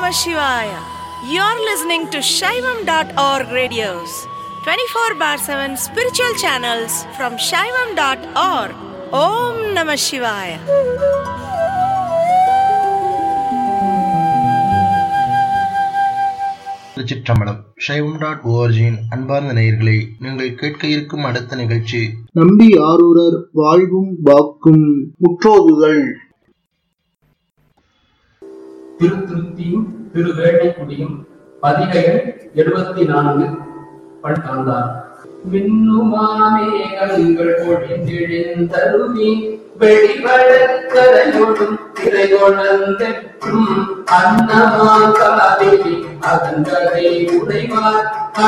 Namah Shivaya. You're listening to Shaivam.org radios, 24 bar 7 spiritual channels from Shaivam.org. Om Namah Shivaya. திருச்சிற்றம்பலம் சைவம் dot ஓஆர்ஜியின் அன்பார்ந்த நேயர்களே நீங்கள் கேட்க இருக்கும் அடுத்த நிகழ்ச்சி நம்பி ஆரூரர் வாழ்வும் வாக்கும் முற்றோதுதல் திருத்திருப்தியும் திருவேட்டைக்குடியும் பதிகைகள் எழுபத்தி நான்கு பட்டாந்தார் மின்னுமாமேகங்கள் பொழிந்தெழுந்தருவி வெளிவழக்கரையோடும் திரைகொழந்தெற்றும் அன்னமா காதேவி அதங்கரை உடைவார்